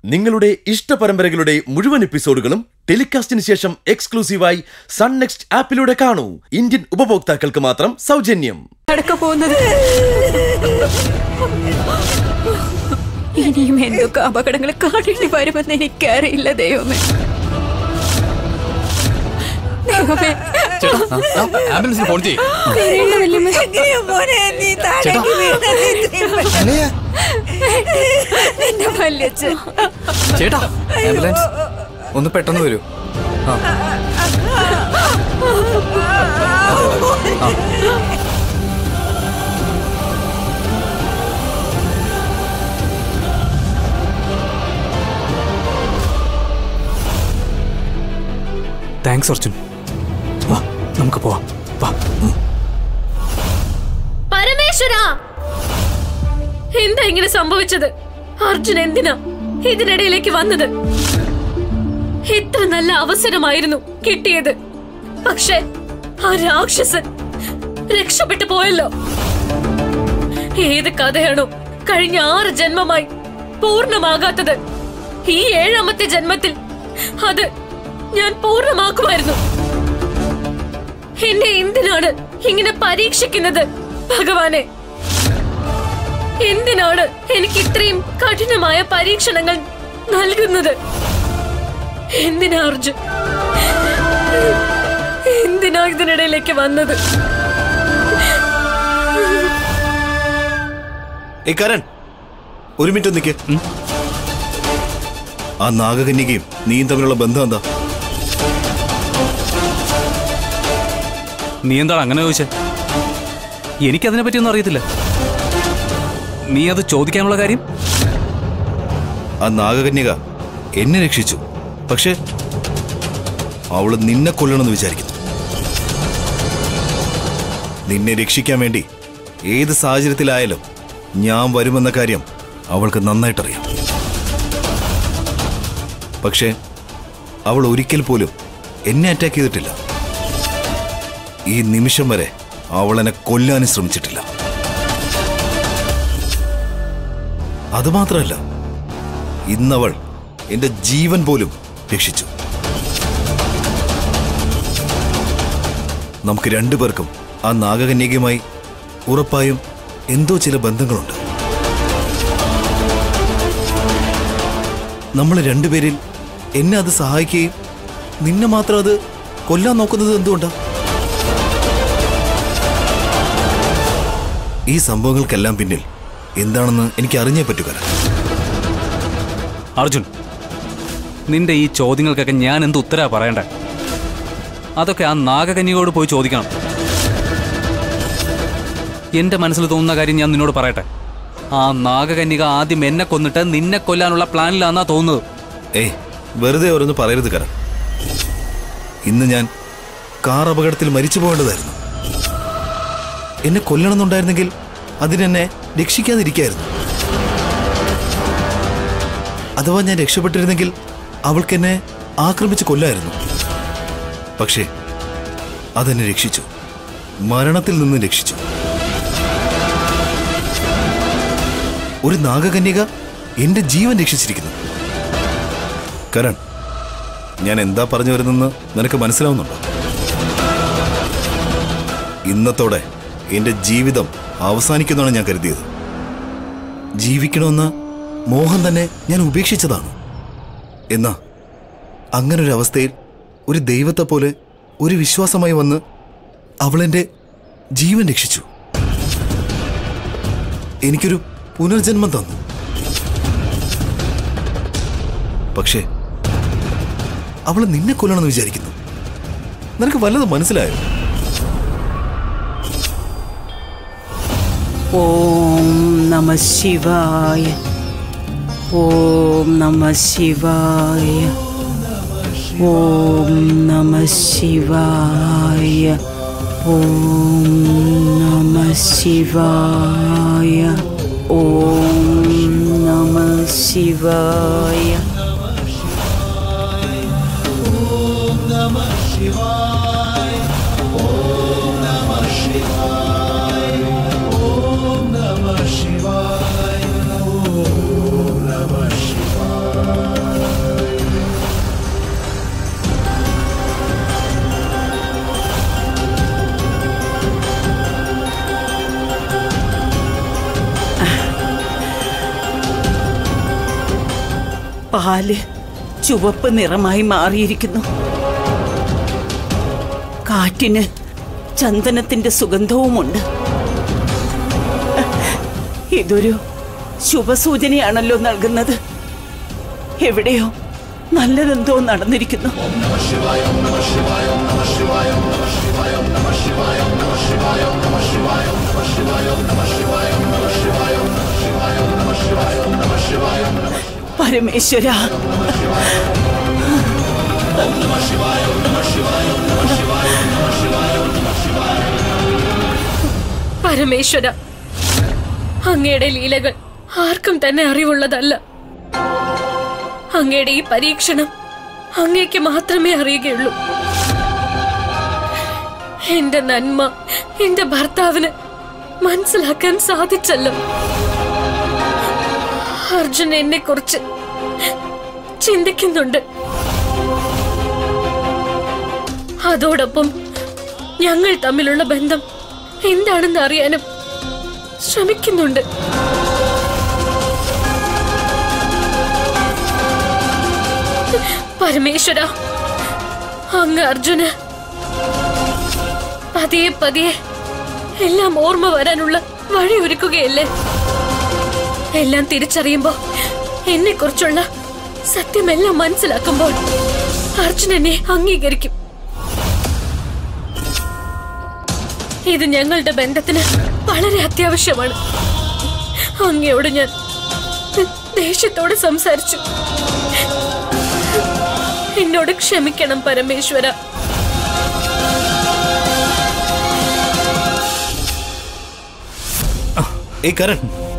നിങ്ങളുടെ ഇഷ്ട പരമ്പരകളുടെ മുഴുവൻ എപ്പിസോഡുകളും ടെലികാസ്റ്റിന് ശേഷം എക്സ്ക്ലൂസീവായി സൺ നെക്സ്റ്റ് ആപ്പിലൂടെ കാണൂ ഇന്ത്യൻ ഉപഭോക്താക്കൾക്ക് മാത്രം സൗജന്യം നടക്ക പോകുന്നത് ഇനിയും എന്തൊക്കെ അപകടങ്ങൾ കാണേണ്ടി വരുമെന്ന് എനിക്കറിയില്ല ദൈവമേ ദൈവമേ ആംബുലൻസിന് ഫോൺ ചെയ്യും കരയില്ല വല്യമ്മേ. എന്റെ വല്യച്ഛൻ ചേട്ടാ ആംബുലൻസ് ഒന്ന് പെട്ടെന്ന് വരൂ ആ താങ്ക്സ് അർജുൻ വാ നമുക്ക് പോവാം വാ പരമേശ്വര എന്താ ഇങ്ങനെ സംഭവിച്ചത് അർജുൻ എന്തിനാ ഇതിനിടയിലേക്ക് വന്നത് എത്ര നല്ല അവസരമായിരുന്നു കിട്ടിയത് പക്ഷെ ആ രാക്ഷസൻ രക്ഷപ്പെട്ടു പോയല്ലോ ഏത് കഥയാണോ കഴിഞ്ഞ ആറ് ജന്മമായി പൂർണ്ണമാകാത്തത് ഈ ഏഴാമത്തെ ജന്മത്തിൽ അത് ഞാൻ പൂർണ്ണമാക്കുമായിരുന്നു എന്നെ എന്തിനാണ് ഇങ്ങനെ പരീക്ഷിക്കുന്നത് ഭഗവാനെ എന്തിനാണ് എനിക്ക് ഇത്രയും കഠിനമായ പരീക്ഷണങ്ങൾ നൽകുന്നത് എന്തിനാ അർജുൻ എന്തിനാ ഇതിനിടയിലേക്ക് വന്നത് ഏ കരൺ ഒരു മിനിറ്റ് നിൽക്ക് ആ നാഗകന്യകയും നീയും തമ്മിലുള്ള ബന്ധം എന്താ നീ എന്താണ് അങ്ങനെ ചോദിച്ചേ എനിക്കതിനെ പറ്റിയൊന്നും അറിയത്തില്ല നീ അത് ചോദിക്കാനുള്ള കാര്യം ആ നാഗകന്യക എന്നെ രക്ഷിച്ചു പക്ഷേ അവള് നിന്നെ കൊല്ലണമെന്ന് വിചാരിക്കുന്നു നിന്നെ രക്ഷിക്കാൻ വേണ്ടി ഏത് സാഹചര്യത്തിലായാലും ഞാൻ വരുമെന്ന കാര്യം അവൾക്ക് നന്നായിട്ടറിയാം പക്ഷേ അവൾ ഒരിക്കൽ പോലും എന്നെ അറ്റാക്ക് ചെയ്തിട്ടില്ല ഈ നിമിഷം വരെ അവൾ എന്നെ കൊല്ലാനും ശ്രമിച്ചിട്ടില്ല അതുമാത്രമല്ല ഇന്നവൾ എന്റെ ജീവൻ പോലും രക്ഷിച്ചു നമുക്ക് രണ്ടുപേർക്കും ആ നാഗകന്യകയുമായി ഉറപ്പായും എന്തോ ചില ബന്ധങ്ങളുണ്ട് നമ്മൾ രണ്ടുപേരിൽ എന്നെ അത് സഹായിക്കുകയും നിന്നെ മാത്രം അത് കൊല്ലാൻ നോക്കുന്നത് എന്തുകൊണ്ടാ ഈ സംഭവങ്ങൾക്കെല്ലാം പിന്നിൽ എന്താണെന്ന് എനിക്ക് അറിഞ്ഞേ പറ്റൂ കാരണം അർജുൻ നിന്റെ ഈ ചോദ്യങ്ങൾക്കൊക്കെ ഞാൻ എന്ത് ഉത്തരാ പറയണ്ടേ അതൊക്കെ ആ നാഗകന്യകയോട് പോയി ചോദിക്കണം എന്റെ മനസ്സിൽ തോന്നുന്ന കാര്യം ഞാൻ നിന്നോട് പറയട്ടെ ആ നാഗകന്യക ആദ്യം എന്നെ കൊന്നിട്ട് നിന്നെ കൊല്ലാനുള്ള പ്ലാനിലാന്നാ തോന്നുന്നത് ഏയ് വെറുതെ ഓരോന്ന് പറയരുത് കര ഇന്ന് ഞാൻ കാർ അപകടത്തിൽ മരിച്ചു പോകേണ്ടതായിരുന്നു എന്നെ കൊല്ലണമെന്നുണ്ടായിരുന്നെങ്കിൽ അതിനെന്നെ രക്ഷിക്കാതിരിക്കായിരുന്നു അഥവാ ഞാൻ രക്ഷപ്പെട്ടിരുന്നെങ്കിൽ അവൾക്കെന്നെ ആക്രമിച്ച് കൊല്ലായിരുന്നു പക്ഷേ അതെന്നെ രക്ഷിച്ചു മരണത്തിൽ നിന്ന് രക്ഷിച്ചു ഒരു നാഗകന്യക എന്റെ ജീവൻ രക്ഷിച്ചിരിക്കുന്നു കരൺ ഞാൻ എന്താ പറഞ്ഞു വരുന്നെന്ന് നിനക്ക് മനസ്സിലാവുന്നുണ്ടോ ഇന്നത്തോടെ എന്റെ ജീവിതം അവസാനിക്കുന്നതാണ് ഞാൻ കരുതിയത് ജീവിക്കണമെന്ന മോഹം തന്നെ ഞാൻ ഉപേക്ഷിച്ചതാണ് എന്നാ അങ്ങനൊരു അവസ്ഥയിൽ ഒരു ദൈവത്തെ പോലെ ഒരു വിശ്വാസമായി വന്ന് അവളെന്റെ ജീവൻ രക്ഷിച്ചു എനിക്കൊരു പുനർജന്മം തന്നു പക്ഷേ അവൾ നിന്നെ കൊല്ലണമെന്ന് വിചാരിക്കുന്നു നിനക്ക് വല്ലതും മനസ്സിലായോ ഓം നമ ശിവായ ഓം നമ ശിവായ ഓം നമ ശിവായ ഓം നമ ശിവായ ഓം നമ ശിവായ Namah Shivaya. പാല് ചുവപ്പ് നിറമായി മാറിയിരിക്കുന്നു കാറ്റിന് ചന്ദനത്തിന്റെ സുഗന്ധവുമുണ്ട് ഇതൊരു ശുഭസൂചനയാണല്ലോ നൽകുന്നത് എവിടെയോ നല്ലതെന്തോ നടന്നിരിക്കുന്നു പരമേശ്വര പരമേശ്വര അങ്ങയുടെ ലീലകൾ ആർക്കും തന്നെ അറിവുള്ളതല്ല അങ്ങയുടെ ഈ പരീക്ഷണം അങ്ങേക്ക് മാത്രമേ അറിയുകയുള്ളൂ എന്റെ നന്മ എന്റെ ഭർത്താവിന് മനസ്സിലാക്കാൻ സാധിച്ചല്ലോ അർജുൻ എന്നെ കുറിച്ച് ചിന്തിക്കുന്നുണ്ട് അതോടൊപ്പം ഞങ്ങൾ തമ്മിലുള്ള ബന്ധം എന്താണെന്ന് അറിയാനും ശ്രമിക്കുന്നുണ്ട് പരമേശ്വര അങ്ങ് അർജുന് പതിയെ പതിയെ എല്ലാം ഓർമ്മ വരാനുള്ള വഴി ഒരുക്കുകയല്ലേ എല്ലാം തിരിച്ചറിയുമ്പോ എന്നെ കുറിച്ചുള്ള സത്യമെല്ലാം മനസ്സിലാക്കുമ്പോൾ അർജുൻ എന്നെ അംഗീകരിക്കും ഇത് ഞങ്ങളുടെ ബന്ധത്തിന് വളരെ അത്യാവശ്യമാണ് അങ്ങയോട് ഞാൻ ദേഷ്യത്തോടെ സംസാരിച്ചു എന്നോട് ക്ഷമിക്കണം പരമേശ്വര ഏയ് കരൺ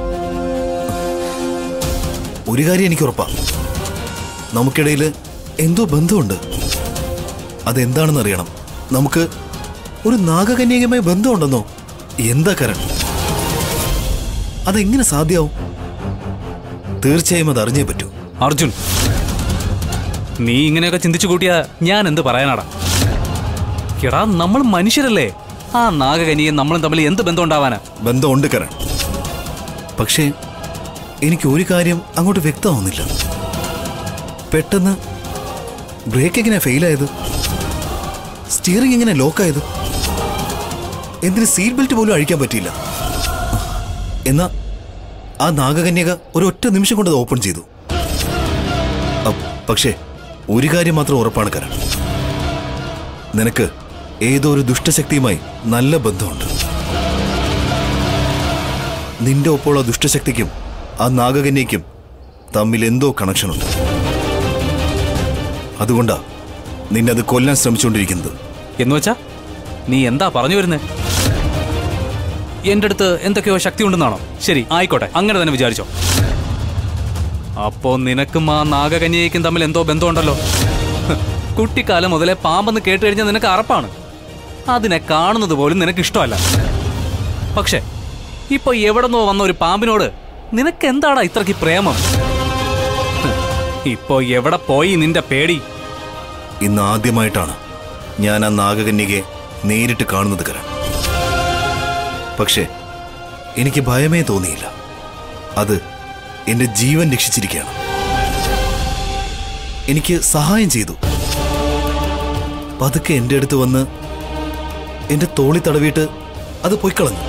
ഒരു കാര്യം എനിക്ക് ഉറപ്പാ നമുക്കിടയിൽ എന്തോ ബന്ധമുണ്ട് അതെന്താണെന്ന് അറിയണം നമുക്ക് ഒരു നാഗകന്യകമായ ബന്ധമുണ്ടെന്നോ എന്താ കരൺ അതെങ്ങനെ സാധ്യമാവും തീർച്ചയായും അത് അറിഞ്ഞേ പറ്റൂ അർജുൻ നീ ഇങ്ങനെയൊക്കെ ചിന്തിച്ചു കൂട്ടിയാ ഞാൻ എന്ത് പറയാനാടാ എടാ നമ്മൾ മനുഷ്യരല്ലേ ആ നാഗകനിയും നമ്മളും തമ്മിൽ എന്ത് ബന്ധം ഉണ്ടാവാനാ ബന്ധമുണ്ട് കരൺ പക്ഷേ എനിക്ക് ഒരു കാര്യം അങ്ങോട്ട് വ്യക്തമാവുന്നില്ല പെട്ടെന്ന് ബ്രേക്ക് എങ്ങനെ ഫെയിലായത് സ്റ്റിയറിംഗ് എങ്ങനെ ലോക്കായത് എന്തിന് സീറ്റ് ബെൽറ്റ് പോലും അഴിക്കാൻ പറ്റിയില്ല എന്നാ ആ നാഗകന്യക ഒരു ഒറ്റ നിമിഷം കൊണ്ട് അത് ഓപ്പൺ ചെയ്തു അ- പക്ഷേ ഒരു കാര്യം മാത്രം ഉറപ്പാണ് കരൺ നിനക്ക് ഏതോ ഒരു ദുഷ്ടശക്തിയുമായി നല്ല ബന്ധമുണ്ട് നിന്റെ ഒപ്പമുള്ള ദുഷ്ടശക്തിക്കും ആ നാഗകന്യയ്ക്കും തമ്മിൽ എന്തോ കണക്ഷനുണ്ട് അതുകൊണ്ടാ നിന്നെ അത് കൊല്ലാൻ ശ്രമിച്ചുകൊണ്ടിരിക്കുന്നത് എന്ന് വെച്ചാ നീ എന്താ പറഞ്ഞു വരുന്നേ എന്റെ അടുത്ത് എന്തൊക്കെയോ ശക്തി ഉണ്ടെന്നാണോ ശരി ആയിക്കോട്ടെ അങ്ങനെ തന്നെ വിചാരിച്ചോ അപ്പോ നിനക്കും ആ നാഗകന്യയ്ക്കും തമ്മിൽ എന്തോ ബന്ധമുണ്ടല്ലോ ഹ്, കുട്ടിക്കാലം മുതലേ പാമ്പെന്ന് കേട്ട് കഴിഞ്ഞാൽ നിനക്ക് അറപ്പാണ് അതിനെ കാണുന്നത് പോലും നിനക്ക് ഇഷ്ടമല്ല പക്ഷേ ഇപ്പൊ എവിടെന്നോ വന്ന ഒരു പാമ്പിനോട് നിനക്ക് എന്താടാ ഇത്രയ്ക്ക് പ്രേമം ഹ്, ഇപ്പോ എവിടെ പോയി നിന്റെ പേടി ഇന്ന് ആദ്യമായിട്ടാണ് ഞാൻ ആ നാഗകന്യകയെ നേരിട്ട് കാണുന്നത് കരൺ പക്ഷേ എനിക്ക് ഭയമേ തോന്നിയില്ല അത് എന്റെ ജീവൻ രക്ഷിച്ചിരിക്കുകയാണ് എനിക്ക് സഹായം ചെയ്തു പതുക്കെ എൻ്റെ അടുത്ത് വന്ന് എന്റെ തോളി തടവിയിട്ട് അത് പൊയ്ക്കളഞ്ഞു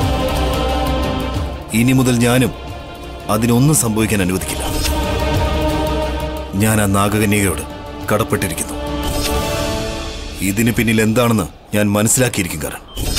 ഇനി മുതൽ ഞാനും അതിനൊന്നും സംഭവിക്കാൻ അനുവദിക്കില്ല ഞാൻ ആ നാഗകന്യകയോട് കടപ്പെട്ടിരിക്കുന്നു ഇതിന് പിന്നിൽ എന്താണെന്ന് ഞാൻ മനസ്സിലാക്കിയിരിക്കും കാരണം